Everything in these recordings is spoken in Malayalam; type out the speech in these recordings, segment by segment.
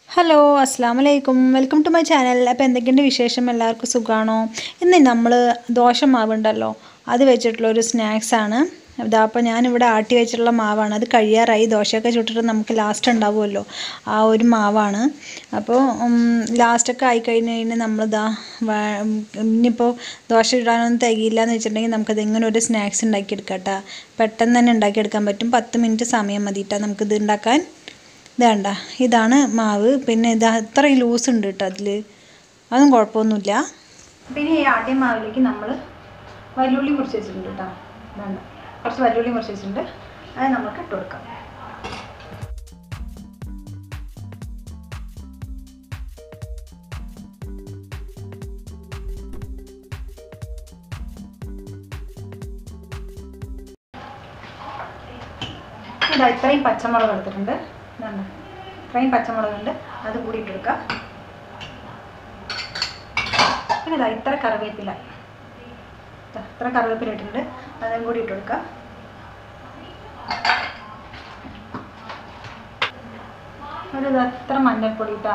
ഹലോ അസ്സാം വലൈക്കും വെൽക്കം ടു മൈ ചാനൽ അപ്പോൾ എന്തൊക്കെയുണ്ട് വിശേഷം എല്ലാവർക്കും സുഖമാണോ ഇന്ന് നമ്മൾ ദോശ മാവുണ്ടല്ലോ അത് വെച്ചിട്ടുള്ള ഒരു സ്നാക്സാണ് ഇതാ അപ്പോൾ ഞാനിവിടെ ആട്ടി വെച്ചിട്ടുള്ള മാവാണ് അത് കഴിയാറായി ദോശയൊക്കെ ചുട്ടിട്ട് നമുക്ക് ലാസ്റ്റ് ഉണ്ടാവുമല്ലോ ആ ഒരു മാവാണ് അപ്പോൾ ലാസ്റ്റൊക്കെ ആയി കഴിഞ്ഞ് കഴിഞ്ഞാൽ നമ്മളിതാ വ- ഇനിയിപ്പോൾ ദോശ ഇടാനൊന്നും തികയില്ല എന്ന് വെച്ചിട്ടുണ്ടെങ്കിൽ നമുക്കത് ഇങ്ങനെ ഒരു സ്നാക്സ് ഉണ്ടാക്കിയെടുക്കാം കേട്ടോ പെട്ടെന്ന് തന്നെ ഉണ്ടാക്കിയെടുക്കാൻ പറ്റും പത്ത് മിനിറ്റ് സമയം മതിയിട്ടാ നമുക്കിത് ഉണ്ടാക്കാൻ ഇത് കണ്ട ഇതാണ് മാവ് പിന്നെ ഇത് അത്രയും ലൂസ് ഉണ്ട് കേട്ടോ അതിൽ അതൊന്നും കുഴപ്പമൊന്നുമില്ല പിന്നെ ഈ ആട്ടിയ മാവിലേക്ക് നമ്മൾ വല്ലുള്ളി മുറിച്ച് വെച്ചിട്ടുണ്ട് കേട്ടോ വേണ്ട കുറച്ച് വല്ലുള്ളി മുറിച്ച് വെച്ചിട്ടുണ്ട് അത് നമുക്ക് ഇട്ട് കൊടുക്കാം ഇതാ ഇത്രയും പച്ചമുളക് എടുത്തിട്ടുണ്ട് ഇതാണ് ഇത്രയും പച്ചമുളകുണ്ട് അത് കൂടി ഇട്ടെടുക്കുക പിന്നെ ഇതാ ഇത്ര കറിവേപ്പില ദാ ഇത്ര കറിവേപ്പില ഇട്ടിട്ടുണ്ട് അതും കൂടി ഇട്ട് കൊടുക്കുക ഒരു ഇതാ ഇത്ര മഞ്ഞൾപ്പൊടി ഇട്ടാ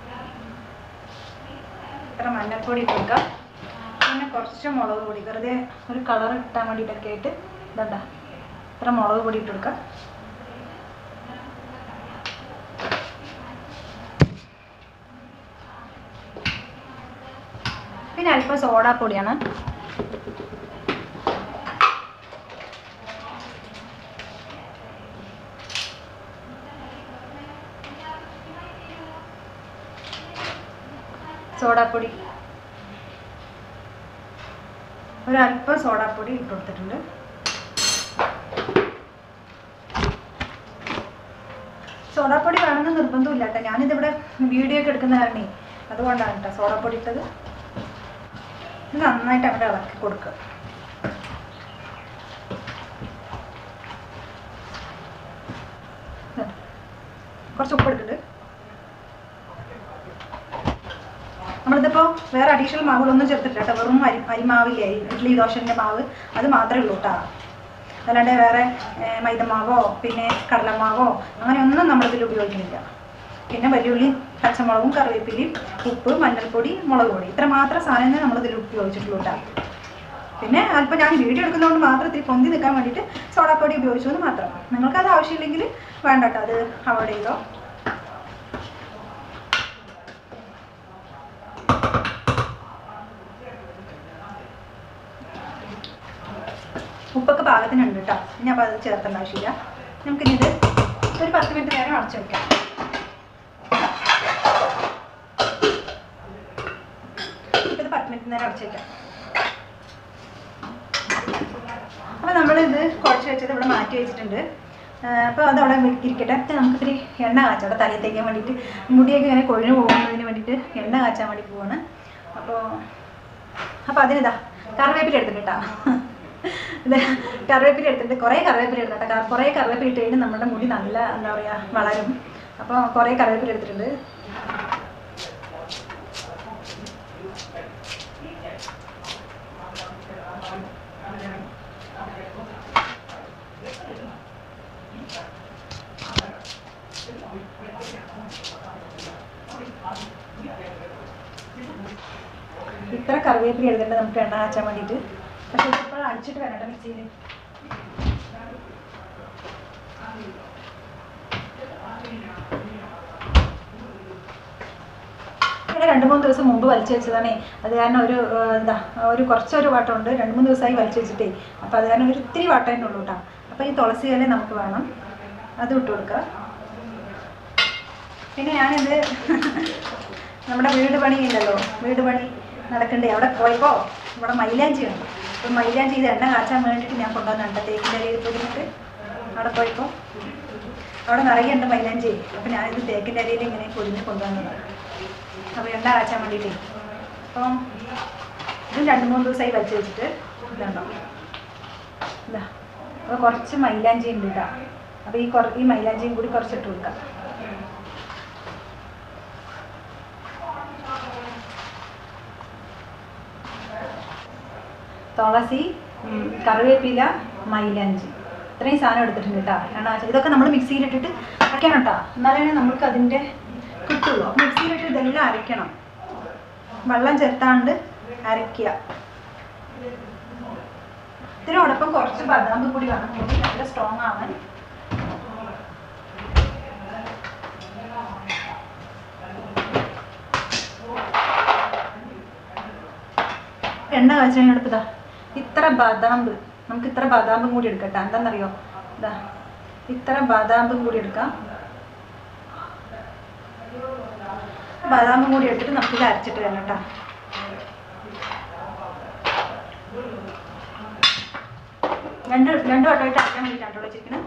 ഇത്ര മഞ്ഞൾപ്പൊടി ഇട്ട് കൊടുക്കുക പിന്നെ കുറച്ച് മുളക് പൊടി വെറുതെ ഒരു കളർ കിട്ടാൻ വേണ്ടിയിട്ടൊക്കെ ആയിട്ട് ഇതണ്ട ഇത്ര മുളക് പൊടി ഇട്ട് കൊടുക്കുക പിന്നെ അല്പം സോഡാപ്പൊടിയാണ് സോഡാപ്പൊടി ഒരല്പം സോഡാപ്പൊടി ഇട്ട് കൊടുത്തിട്ടുണ്ട് സോഡാപ്പൊടി വേണമെന്ന് നിർബന്ധമില്ല കേട്ടോ ഞാനിതിവിടെ വീഡിയോ ഒക്കെ എടുക്കുന്ന കാരണേ അതുകൊണ്ടാണ് കേട്ടോ സോഡാപ്പൊടി ഇട്ടത് ഇത് നന്നായിട്ട് അവിടെ ഇളക്കി കൊടുക്കുക ഇത്. കുറച്ച് ഉപ്പ് എടുത്തിട്ട് നമ്മളിതിപ്പോൾ വേറെ അഡീഷണൽ മാവുകളൊന്നും ചേർത്തിട്ടില്ല കേട്ടോ വെറും അരി അരിമാവില്ലേ ഇഡ്ഡലി ദോശൻ്റെ മാവ് അത് മാത്രമേ ഉള്ളൂ കേട്ടോ അല്ലാണ്ട് വേറെ ഏർ, മൈദമാവോ പിന്നെ കടലമാവോ അങ്ങനെയൊന്നും നമ്മളിതിൽ ഉപയോഗിക്കുന്നില്ല പിന്നെ വലിയുള്ളി പച്ചമുളകും കറിവേപ്പിലയും ഉപ്പ് മഞ്ഞൾപ്പൊടി മുളക് പൊടി ഇത്ര മാത്രം സാധനങ്ങൾ നമ്മളിതിൽ ഉപയോഗിച്ചിട്ടുള്ളൂ കേട്ടോ പിന്നെ അല്പം ഞാൻ വീഡിയോ എടുക്കുന്നതുകൊണ്ട് മാത്രം ഇത്തിരി പൊന്തി നിൽക്കാൻ വേണ്ടിയിട്ട് സോഡാപ്പൊടി ഉപയോഗിച്ചു എന്ന് മാത്രം നിങ്ങൾക്കത് ആവശ്യമില്ലെങ്കിൽ വേണ്ട കേട്ടോ അത് അവോയ്ഡ് ചെയ്തോ ഉപ്പൊക്കെ പാകത്തിനുണ്ട് കേട്ടോ ഇനി അപ്പോൾ അത് ചേർത്തേണ്ട ആവശ്യമില്ല നമുക്കിനി ഇത് ഒരു പത്ത് മിനിറ്റ് നേരം അടച്ചു വെക്കാം ഇത് പത്ത് മിനിറ്റ് നേരം അടച്ചു വെക്കാം അപ്പോൾ നമ്മളിത് കുഴച്ച് വെച്ചത് ഇവിടെ മാറ്റി വെച്ചിട്ടുണ്ട് അപ്പോൾ അതവിടെ ഇരിക്കട്ടെ എന്നിട്ട് നമുക്ക് ഇത്തിരി എണ്ണ കാച്ചാം അവിടെ തലയിൽ തേക്കാൻ വേണ്ടിയിട്ട് മുടിയൊക്കെ ഇങ്ങനെ കൊഴിഞ്ഞു പോകുന്നതിന് വേണ്ടിയിട്ട് എണ്ണ കാച്ചാൻ വേണ്ടി പോവാണ് അപ്പോൾ അപ്പോൾ അതിനിതാ കറിവേപ്പില എടുത്തിട്ട് കേട്ടോ ഇത് കറിവേപ്പില എടുത്തിട്ട് കുറേ കറിവേപ്പില എടുത്തിട്ട് കേട്ടോ കുറേ കറിവേപ്പില ഇട്ട് കഴിഞ്ഞാൽ നമ്മുടെ മുടി നല്ല എന്താ പറയുക വളരും അപ്പോൾ കുറേ കറിവേപ്പില എടുത്തിട്ടുണ്ട് ഇത്ര കറിവേപ്പില എടുത്തിട്ട് നമുക്ക് എണ്ണ കാച്ചാൻ വേണ്ടിയിട്ട് പക്ഷേ ഇപ്പോൾ അടിച്ചിട്ട് വരണ്ട മിക്സിയിൽ ഇവിടെ രണ്ട് മൂന്ന് ദിവസം മുമ്പ് വലിച്ചു വെച്ചതാണേ അത് കാരണം ഒരു ഏർ, എന്താ ഒരു കുറച്ചൊരു വട്ടമുണ്ട് രണ്ട് മൂന്ന് ദിവസമായി വലിച്ചു വെച്ചിട്ടേ അപ്പോൾ അത് കാരണം ഒരു ഇത്തിരി വട്ടമേ ഉള്ളൂ കേട്ടോ അപ്പോൾ ഈ തുളസി ഇല നമുക്ക് വേണം അത് ഇട്ട് കൊടുക്കുക പിന്നെ ഞാനിത് നമ്മുടെ വീട് പണിയില്ലല്ലോ വീട് പണി നടക്കണ്ടേ അവിടെ പോയപ്പോൾ ഇവിടെ മൈലാഞ്ചി ഉണ്ട് അപ്പോൾ മൈലാഞ്ചി ഇത് എണ്ണ കാച്ചാൻ വേണ്ടിയിട്ട് ഞാൻ കൊണ്ടുവന്നുണ്ട് തേക്കിൻ്റെ ഇലയിൽ പൊതിഞ്ഞിട്ട് അവിടെ പോയപ്പോൾ അവിടെ നിറയെ ഉണ്ട് മൈലാഞ്ചി അപ്പോൾ ഞാനിത് തേക്കിൻ്റെ ഇലയിൽ ഇങ്ങനെ പൊതിഞ്ഞ് കൊണ്ടുവന്നതാണ് അപ്പോൾ എണ്ണ കാച്ചാൻ വേണ്ടിയിട്ടേ അപ്പം ഇത് രണ്ട് മൂന്ന് ദിവസമായി വച്ച് വെച്ചിട്ട് ഇതുണ്ടോ ഇതാ അപ്പോൾ കുറച്ച് മൈലാഞ്ചി ഉണ്ട് കേട്ടോ അപ്പോൾ ഈ കുറ ഈ മൈലാഞ്ചിയും കൂടി കുറച്ചിട്ട് കൊടുക്കാം തുളസി ഉം, കറിവേപ്പില മൈലാഞ്ചി ഇത്രയും സാധനം എടുത്തിട്ടുണ്ട് കേട്ടോ കാരണം ഇതൊക്കെ നമ്മൾ മിക്സിയിലിട്ടിട്ട് അരയ്ക്കണം കേട്ടോ എന്നാലേ നമുക്ക് അതിൻ്റെ കിട്ടുള്ളൂ കിട്ടുള്ളൂ അപ്പോൾ മിക്സിയിലിട്ട് ഇതെല്ലാം അരയ്ക്കണം വെള്ളം ചേർത്താണ്ട് അരയ്ക്കുക ഇതിനോടൊപ്പം കുറച്ച് ബദാം കൂടി വേണം കൂടി നല്ല സ്ട്രോങ് ആവാൻ എണ്ണ കാച്ചതിനടുപ്പ് ഇതാ ഇത്ര ബദാമ്പ് നമുക്ക് ഇത്ര ബദാമ്പും കൂടി എടുക്കട്ടെ എന്താണെന്നറിയോ ഇതാ ഇത്ര ബദാമ്പും കൂടി എടുക്കാം ബദാമും കൂടി എടുത്തിട്ട് നമുക്കിത് അരച്ചിട്ട് വരണം കേട്ടോ രണ്ട് രണ്ട് വട്ടമായിട്ട് അരയ്ക്കാൻ വേണ്ടിയിട്ടാണ് കേട്ടോ വെച്ചിരിക്കുന്നത്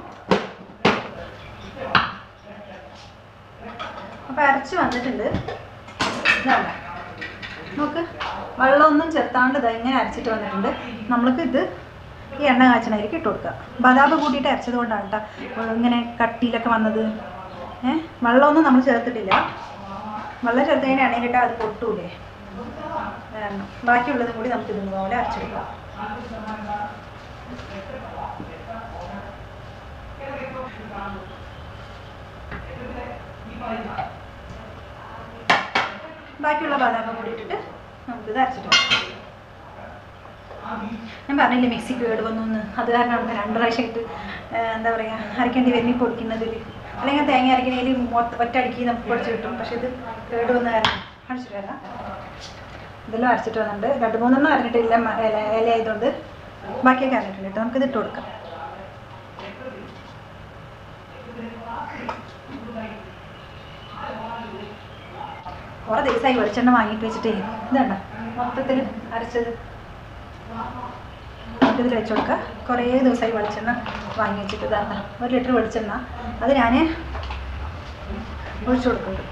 അപ്പം അരച്ച് വന്നിട്ടുണ്ട് ഇതാണ് നോക്ക് വെള്ളമൊന്നും ചേർത്താണ്ട് ഇത് ഇങ്ങനെ അരച്ചിട്ട് വന്നിട്ടുണ്ട് നമ്മൾക്ക് ഇത് ഈ എണ്ണ കാച്ചണതിലേക്ക് ഇട്ട് കൊടുക്കുക ബദാം കൂട്ടിയിട്ട് അരച്ചത് കൊണ്ടാണ് കേട്ടോ ഇങ്ങനെ കട്ടിയിലൊക്കെ വന്നത് ഏഹ് വെള്ളമൊന്നും നമ്മൾ ചേർത്തിട്ടില്ല വെള്ളം ചേർത്ത് കഴിഞ്ഞാൽ എണ്ണയിലിട്ട് അത് പൊട്ടൂലേ വേണം ബാക്കിയുള്ളതും കൂടി നമുക്ക് ഇതുപോലെ അരച്ചെടുക്കാം ബാക്കിയുള്ള ബാദാം കൂടി ഇട്ടിട്ട് നമുക്കിത് അരച്ചിട്ട് വെക്കാം. ഞാൻ പറഞ്ഞില്ലേ മിക്സി കേട് വന്നു എന്ന് അത് കാരണം നമുക്ക് രണ്ട് പ്രാവശ്യമായിട്ട് എന്താ പറയുക അരക്കേണ്ടി വരുന്ന പൊടിക്കുന്നതിൽ അല്ലെങ്കിൽ തേങ്ങ അരക്കുന്നതിൽ മൊത്തം ഒറ്റയടിക്ക് നമുക്ക് പൊടിച്ച് കിട്ടും പക്ഷെ ഇത് കേട് വന്ന കാരണം അടിച്ചിട്ട് വരാം ഇതെല്ലാം അരച്ചിട്ട് വന്നിട്ടുണ്ട് രണ്ട് മൂന്നെണ്ണം അരഞ്ഞിട്ടില്ല മ- ഇല ഇല ആയതുകൊണ്ട് ബാക്കിയൊക്കെ അരഞ്ഞിട്ടുണ്ട് കേട്ടോ നമുക്കിത് ഇട്ട് കൊടുക്കാം കുറേ ദിവസമായി വെളിച്ചെണ്ണ വാങ്ങിയിട്ട് വെച്ചിട്ടേ ഇതണ്ട മൊത്തത്തിൽ അരച്ചത് ഇതിൽ വെച്ച് കൊടുക്കുക കുറേ ദിവസമായി വെളിച്ചെണ്ണ വാങ്ങി വെച്ചിട്ട് ഇതാണ്ട ഒരു ലിറ്റർ വെളിച്ചെണ്ണ അത് ഞാൻ ഒഴിച്ചു കൊടുക്കുന്നുണ്ട്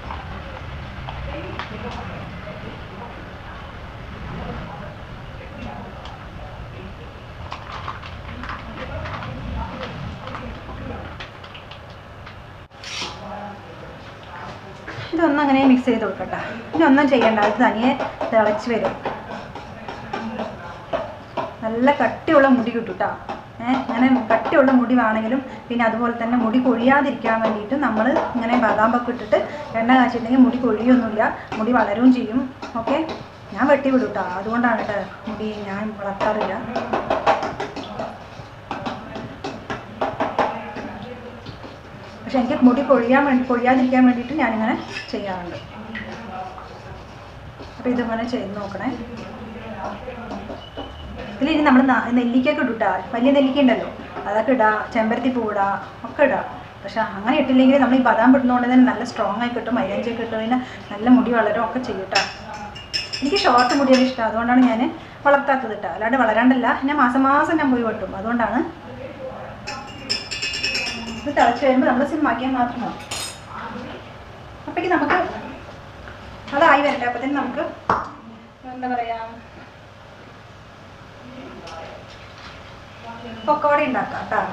ഇതൊന്നും അങ്ങനെ മിക്സ് ചെയ്ത് കൊടുക്കട്ടെ ഇതൊന്നും ചെയ്യണ്ട അത് തനിയെ തിളച്ച് വരും നല്ല കട്ടിയുള്ള മുടി കിട്ടും കേട്ടോ ഏഹ് അങ്ങനെ കട്ടിയുള്ള മുടി വേണമെങ്കിലും പിന്നെ അതുപോലെ തന്നെ മുടി കൊഴിയാതിരിക്കാൻ വേണ്ടിയിട്ട് നമ്മൾ ഇങ്ങനെ ബദാമ്പൊക്കെ ഇട്ടിട്ട് എണ്ണ കാച്ചിട്ടുണ്ടെങ്കിൽ മുടി കൊഴിയൊന്നുമില്ല മുടി വളരും ചെയ്യും ഓക്കെ ഞാൻ വെട്ടി വിടും കേട്ടോ അതുകൊണ്ടാണ് കേട്ടോ മുടി ഞാൻ വളർത്താറില്ല പക്ഷെ എനിക്ക് മുടി കൊഴിയാൻ വേണ്ടി കൊഴിയാതിരിക്കാൻ വേണ്ടിയിട്ട് ഞാനിങ്ങനെ ചെയ്യാറുണ്ട് അപ്പോൾ ഇതിങ്ങനെ ചെയ്ത് നോക്കണേ ഇതിൽ ഇനി നമ്മൾ നെല്ലിക്കൊക്കെ ഇടുട്ടാ വലിയ നെല്ലിക്ക ഉണ്ടല്ലോ അതൊക്കെ ഇടാം ചെമ്പരത്തി പൂ ഇടാം ഒക്കെ ഇടാം പക്ഷെ അങ്ങനെ ഇട്ടില്ലെങ്കിൽ നമ്മൾ ഈ ബദാം ഇടുന്നതുകൊണ്ട് തന്നെ നല്ല സ്ട്രോങ് ആയി കിട്ടും മൈലഞ്ചൊക്കെ കിട്ടും പിന്നെ നല്ല മുടി വളരും ഒക്കെ ചെയ്യൂട്ടാ എനിക്ക് ഷോർട്ട് മുടിയാണ് ഇഷ്ടം അതുകൊണ്ടാണ് ഞാൻ വളർത്താത്തത് കേട്ടോ അല്ലാണ്ട് വളരാണ്ടല്ല ഞാൻ മാസം മാസം ഞാൻ പോയി വെട്ടും അതുകൊണ്ടാണ് ഇത് തിളച്ച് വരുമ്പോൾ നമ്മൾ സിമ്മാക്കിയാൽ മാത്രം മതി അപ്പോഴേക്ക് നമുക്ക് അതായി വരട്ടെ അപ്പോഴത്തേന് നമുക്ക് എന്താ പറയുക പക്കോട ഉണ്ടാക്കാം കേട്ടോ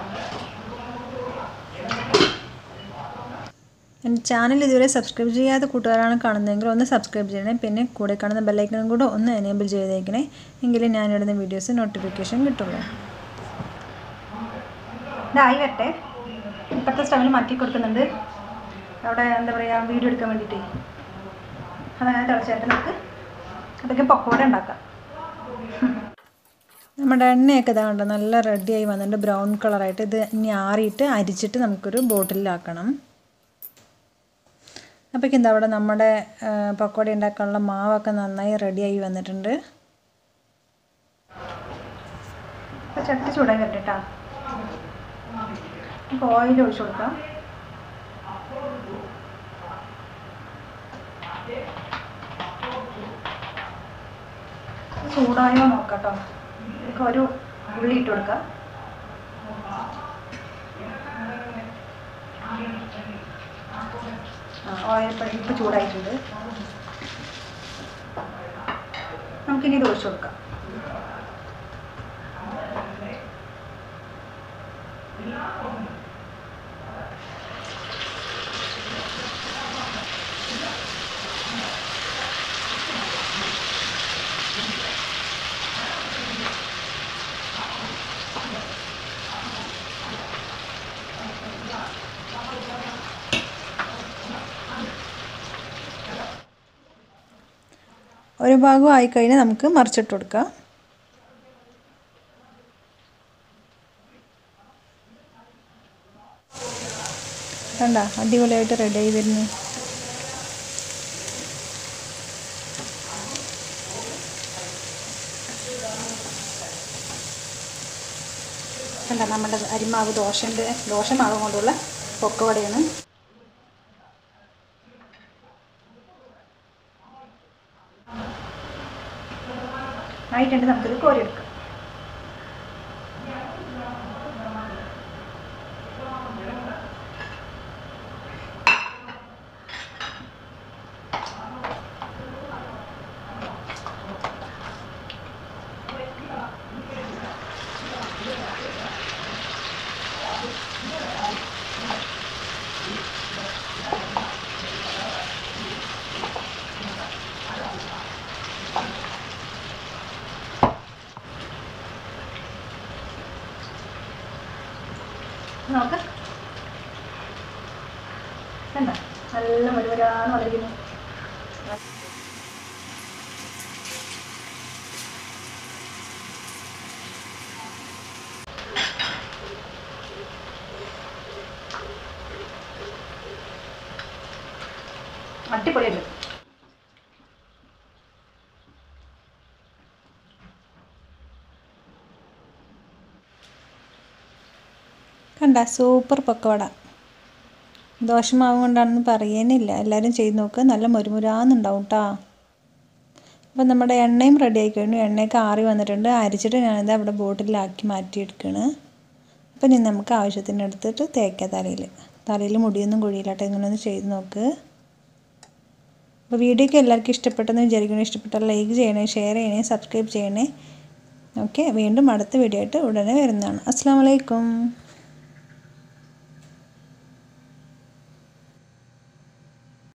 എൻ്റെ ചാനൽ ഇതുവരെ സബ്സ്ക്രൈബ് ചെയ്യാത്ത കൂട്ടുകാരാണ് കാണുന്നതെങ്കിൽ ഒന്ന് സബ്സ്ക്രൈബ് ചെയ്യണേ പിന്നെ കൂടെ കാണുന്ന ബെല്ലൈക്കണും കൂടെ ഒന്ന് എനേബിൾ ചെയ്തേക്കണേ എങ്കിലേ ഞാനിടുന്ന വീഡിയോസ് നോട്ടിഫിക്കേഷൻ കിട്ടുള്ളൂ ഇതായി വരട്ടെ ഇപ്പോഴത്തെ സ്റ്റവിൽ മാറ്റി കൊടുക്കുന്നുണ്ട് അവിടെ എന്താ പറയുക വീഡിയോ എടുക്കാൻ വേണ്ടിയിട്ടേ അതങ്ങനെ തിളച്ചായിട്ട് നമുക്ക് അതൊക്കെ പക്കോട ഉണ്ടാക്കാം നമ്മുടെ എണ്ണയൊക്കെ ഇതാ കണ്ടോ നല്ല റെഡിയായി വന്നിട്ടുണ്ട് ബ്രൗൺ കളറായിട്ട് ഇത് ഇനി ആറിയിട്ട് അരിച്ചിട്ട് നമുക്കൊരു ബോട്ടിലാക്കണം അപ്പോഴേക്കും എന്താ അവിടെ നമ്മുടെ ആ, പക്കോട ഉണ്ടാക്കാനുള്ള മാവൊക്കെ നന്നായി റെഡിയായി വന്നിട്ടുണ്ട് അപ്പോൾ ചട്ടി ചൂടായി വരട്ടെ കേട്ടോ നമുക്ക് ഓയിൽ ഒഴിച്ചു കൊടുക്കാം ചൂടായോ നോക്കാം കേട്ടോ നമുക്ക് ഒരു ഉള്ളി ഇട്ട് കൊടുക്കാം ആ ഓയിൽ ഇപ്പം ഇപ്പം ചൂടായിട്ടുണ്ട് നമുക്കിനി ഇത് ഒഴിച്ചു കൊടുക്കാം ഒരു ഭാഗം ആയിക്കഴിഞ്ഞാൽ നമുക്ക് മറിച്ചിട്ട് കൊടുക്കാം കണ്ട അടിപൊളിയായിട്ട് റെഡി ആയി വരുന്നു കണ്ട നമ്മുടെ അരിമാവ് ദോശൻ്റെ ദോശമാവ് കൊണ്ടുള്ള പൊക്കവടയാണ് ആയിട്ടുണ്ട് നമുക്കിത് കോരിയെടുക്കാം നോക്ക് കണ്ട നല്ല മുരുവരാന്ന് വളരുന്നു അടിപൊളിയുണ്ട് കണ്ട സൂപ്പർ പക്കവട ദോശമാവ് കൊണ്ടാണെന്ന് പറയാനില്ല എല്ലാവരും ചെയ്ത് നോക്ക് നല്ല മുരുമുരാന്നുണ്ടാവും കേട്ടോ അപ്പം നമ്മുടെ എണ്ണയും റെഡി ആയി കഴിഞ്ഞു എണ്ണയൊക്കെ ആറി വന്നിട്ടുണ്ട് അരിച്ചിട്ട് ഞാനിത് അവിടെ ബോട്ടിലാക്കി മാറ്റിയെടുക്കുകയാണ് അപ്പം ഇനി നമുക്ക് ആവശ്യത്തിന് എടുത്തിട്ട് തേക്കാം തലയിൽ തലയിൽ മുടിയൊന്നും കൊഴിയില്ലാട്ടെ ഇങ്ങനെ ഒന്ന് ചെയ്ത് നോക്ക് അപ്പോൾ വീഡിയോ ഒക്കെ എല്ലാവർക്കും ഇഷ്ടപ്പെട്ടെന്ന് വിചാരിക്കണം ഇഷ്ടപ്പെട്ടാൽ ലൈക്ക് ചെയ്യണേ ഷെയർ ചെയ്യണേ സബ്സ്ക്രൈബ് ചെയ്യണേ ഓക്കെ വീണ്ടും അടുത്ത വീഡിയോ ആയിട്ട് ഉടനെ വരുന്നതാണ് അസ്സാം വലൈക്കും